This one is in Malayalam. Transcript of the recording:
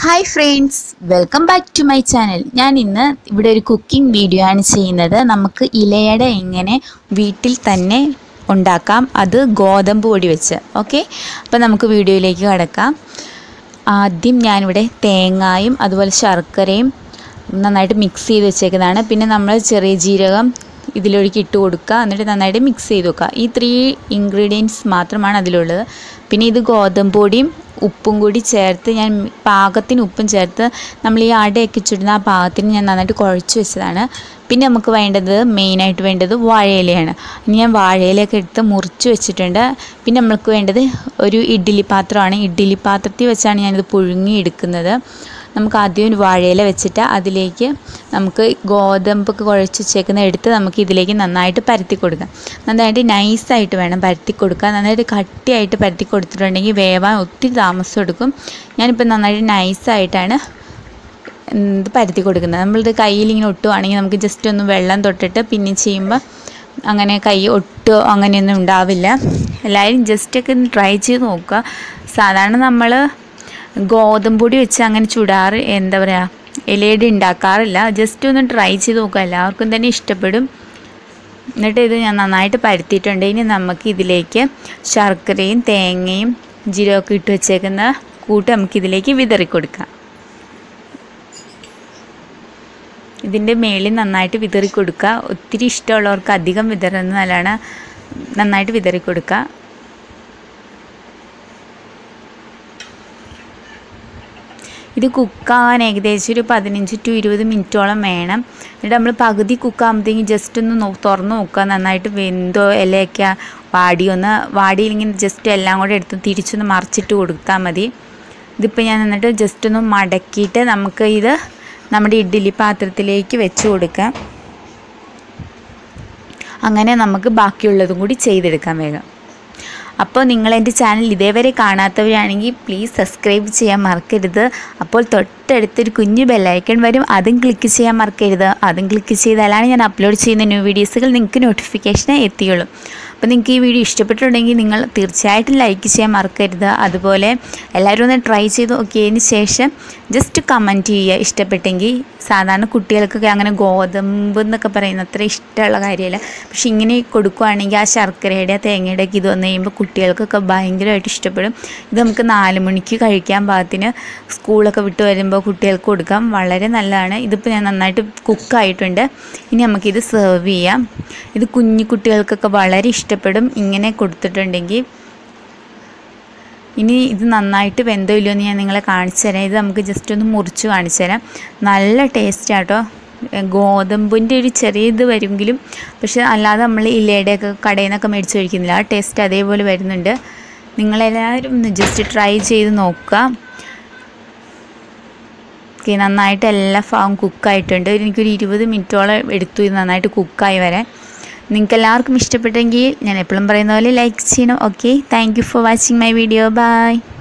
hi friends welcome back to my channel ഞാൻ ഇന്ന് ഇവിടെ ഒരു കുക്കിംഗ് വീഡിയോ ആണ് ചെയ്യുന്നത് നമുക്ക് ഇലയട എങ്ങനെ വീട്ടിൽ തന്നെ ഉണ്ടാക്കാം അത് ഗോതമ്പ് പൊടി വെച്ച് ഓക്കെ അപ്പോൾ നമുക്ക് വീഡിയോയിലേക്ക് കടക്കാം ആദ്യം ഞാനിവിടെ തേങ്ങായും അതുപോലെ ശർക്കരയും നന്നായിട്ട് മിക്സ് ചെയ്ത് വെച്ചേക്കുന്നതാണ് പിന്നെ നമ്മൾ ചെറിയ ജീരകം ഇതിലൊഴുക്കി ഇട്ട് കൊടുക്കുക എന്നിട്ട് നന്നായിട്ട് മിക്സ് ചെയ്ത് വെക്കുക ഈ ത്രീ ഇൻഗ്രീഡിയൻസ് മാത്രമാണ് അതിലുള്ളത് പിന്നെ ഇത് ഗോതമ്പ് പൊടിയും ഉപ്പും കൂടി ചേർത്ത് ഞാൻ പാകത്തിന് ഉപ്പും ചേർത്ത് നമ്മൾ ഈ അടയൊക്കെ ചുടുന്ന ആ പാകത്തിന് ഞാൻ നന്നായിട്ട് കുഴച്ച് വെച്ചതാണ് പിന്നെ നമുക്ക് വേണ്ടത് മെയിനായിട്ട് വേണ്ടത് വാഴയിലയാണ് ഇനി ഞാൻ വാഴയിലയൊക്കെ എടുത്ത് മുറിച്ച് വെച്ചിട്ടുണ്ട് പിന്നെ നമ്മൾക്ക് വേണ്ടത് ഒരു ഇഡ്ഡലി പാത്രമാണ് ഇഡ്ഡലി പാത്രത്തിൽ വെച്ചാണ് ഞാനിത് പുഴുങ്ങി എടുക്കുന്നത് നമുക്ക് ആദ്യം ഒരു വാഴയില വെച്ചിട്ട് അതിലേക്ക് നമുക്ക് ഗോതമ്പൊക്കെ കുഴച്ച് വെച്ചേക്കുന്ന എടുത്ത് നമുക്ക് ഇതിലേക്ക് നന്നായിട്ട് പരത്തി കൊടുക്കാം നന്നായിട്ട് നൈസായിട്ട് വേണം പരത്തി കൊടുക്കാൻ നന്നായിട്ട് കട്ടിയായിട്ട് പരത്തി കൊടുത്തിട്ടുണ്ടെങ്കിൽ വേവാൻ ഒത്തിരി താമസം എടുക്കും ഞാനിപ്പോൾ നന്നായിട്ട് നൈസായിട്ടാണ് ഇത് പരത്തി കൊടുക്കുന്നത് നമ്മളിത് കയ്യിൽ ഇങ്ങനെ ഒട്ടുവാണെങ്കിൽ നമുക്ക് ജസ്റ്റ് ഒന്ന് വെള്ളം തൊട്ടിട്ട് പിന്നെ ചെയ്യുമ്പോൾ അങ്ങനെ കൈ ഒട്ടോ അങ്ങനെയൊന്നും ഉണ്ടാവില്ല എല്ലാവരും ജസ്റ്റൊക്കെ ഒന്ന് ട്രൈ ചെയ്ത് നോക്കുക സാധാരണ നമ്മൾ ഗോതമ്പ് പൊടി വെച്ച് അങ്ങനെ ചുടാറ് എന്താ പറയുക ഇലയുടെ ഉണ്ടാക്കാറില്ല ജസ്റ്റ് ഒന്ന് ട്രൈ ചെയ്ത് നോക്കുക എല്ലാവർക്കും തന്നെ ഇഷ്ടപ്പെടും എന്നിട്ട് ഇത് ഞാൻ നന്നായിട്ട് പരത്തിയിട്ടുണ്ട് ഇനി നമുക്ക് ഇതിലേക്ക് ശർക്കരയും തേങ്ങയും ജീരകമൊക്കെ ഇട്ട് വെച്ചേക്കുന്ന കൂട്ട് നമുക്ക് ഇതിലേക്ക് വിതറി കൊടുക്കാം ഇതിൻ്റെ മേളിൽ നന്നായിട്ട് വിതറി കൊടുക്കുക ഒത്തിരി ഇഷ്ടമുള്ളവർക്ക് അധികം വിതറുന്നത് നല്ലതാണ് നന്നായിട്ട് വിതറി കൊടുക്കുക ഇത് കുക്കാവാൻ ഏകദേശം ഒരു പതിനഞ്ച് ടു ഇരുപത് മിനിറ്റോളം വേണം എന്നിട്ട് നമ്മൾ പകുതി കുക്കാകുമ്പോഴത്തേക്കും ജസ്റ്റ് ഒന്ന് നോ തുറന്ന് നോക്കുക നന്നായിട്ട് വെന്തോ ഇലയൊക്കെ വാടിയൊന്ന് വാടിയില്ലെങ്കിൽ ജസ്റ്റ് എല്ലാം കൂടെ എടുത്ത് തിരിച്ചൊന്ന് മറിച്ചിട്ട് കൊടുത്താൽ മതി ഇതിപ്പോൾ ഞാൻ എന്നിട്ട് ജസ്റ്റ് ഒന്ന് മടക്കിയിട്ട് നമുക്ക് ഇത് നമ്മുടെ ഇഡ്ഡലി പാത്രത്തിലേക്ക് വെച്ച് കൊടുക്കാം അങ്ങനെ നമുക്ക് ബാക്കിയുള്ളതും കൂടി ചെയ്തെടുക്കാൻ വേഗം അപ്പോൾ നിങ്ങൾ എൻ്റെ ചാനൽ ഇതേവരെ കാണാത്തവരാണെങ്കിൽ പ്ലീസ് സബ്സ്ക്രൈബ് ചെയ്യാൻ മറക്കരുത് അപ്പോൾ തൊട്ടടുത്തൊരു കുഞ്ഞു ബെല്ലൈക്കൺ വരും അതും ക്ലിക്ക് ചെയ്യാൻ മറക്കരുത് അതും ക്ലിക്ക് ചെയ്താലാണ് ഞാൻ അപ്ലോഡ് ചെയ്യുന്ന ന്യൂ വീഡിയോസുകൾ നിങ്ങൾക്ക് നോട്ടിഫിക്കേഷൻ എത്തിയുള്ളൂ അപ്പോൾ നിങ്ങൾക്ക് ഈ വീഡിയോ ഇഷ്ടപ്പെട്ടിട്ടുണ്ടെങ്കിൽ നിങ്ങൾ തീർച്ചയായിട്ടും ലൈക്ക് ചെയ്യാൻ മറക്കരുത് അതുപോലെ എല്ലാവരും ഒന്ന് ട്രൈ ചെയ്ത് നോക്കിയതിന് ശേഷം ജസ്റ്റ് കമൻറ്റ് ചെയ്യുക ഇഷ്ടപ്പെട്ടെങ്കിൽ സാധാരണ കുട്ടികൾക്കൊക്കെ അങ്ങനെ ഗോതമ്പ് എന്നൊക്കെ പറയുന്ന അത്ര ഇഷ്ടമുള്ള കാര്യമല്ല പക്ഷെ ഇങ്ങനെ കൊടുക്കുകയാണെങ്കിൽ ആ ശർക്കരയുടെ തേങ്ങയുടെ ഒക്കെ ഇത് വന്നു കഴിയുമ്പോൾ കുട്ടികൾക്കൊക്കെ ഭയങ്കരമായിട്ട് ഇഷ്ടപ്പെടും ഇത് നമുക്ക് നാല് മണിക്ക് കഴിക്കാൻ പാകത്തിന് സ്കൂളൊക്കെ വിട്ട് വരുമ്പോൾ കുട്ടികൾക്ക് കൊടുക്കാം വളരെ നല്ലതാണ് ഇതിപ്പോൾ ഞാൻ നന്നായിട്ട് കുക്കായിട്ടുണ്ട് ഇനി നമുക്കിത് സെർവ് ചെയ്യാം ഇത് കുഞ്ഞു കുട്ടികൾക്കൊക്കെ വളരെ ഇഷ്ടപ്പെടും ഇങ്ങനെ കൊടുത്തിട്ടുണ്ടെങ്കിൽ ഇനി ഇത് നന്നായിട്ട് വെന്തോ ഇല്ലയോ എന്ന് ഞാൻ നിങ്ങളെ കാണിച്ചു തരാം ഇത് നമുക്ക് ജസ്റ്റ് ഒന്ന് മുറിച്ച് കാണിച്ചു തരാം നല്ല ടേസ്റ്റ് ആട്ടോ ഗോതമ്പിൻ്റെ ഒരു ചെറിയ ഇത് വരുമെങ്കിലും പക്ഷെ അല്ലാതെ നമ്മൾ ഇലയുടെയൊക്കെ കടയിൽ നിന്നൊക്കെ മേടിച്ച് കഴിക്കുന്നില്ല ആ ടേസ്റ്റ് അതേപോലെ വരുന്നുണ്ട് നിങ്ങളെല്ലാവരും ഒന്ന് ജസ്റ്റ് ട്രൈ ചെയ്ത് നോക്കുക ഓക്കെ നന്നായിട്ട് എല്ലാ ഭാഗവും കുക്കായിട്ടുണ്ട് എനിക്കൊരു ഇരുപത് മിനിറ്റോളം എടുത്തു ഇത് നന്നായിട്ട് കുക്കായി വരാൻ നിങ്ങൾക്ക് എല്ലാവർക്കും ഇഷ്ടപ്പെട്ടെങ്കിൽ ഞാൻ എപ്പോഴും പറയുന്ന പോലെ ലൈക്ക് ചെയ്യണം okay thank you for watching my video by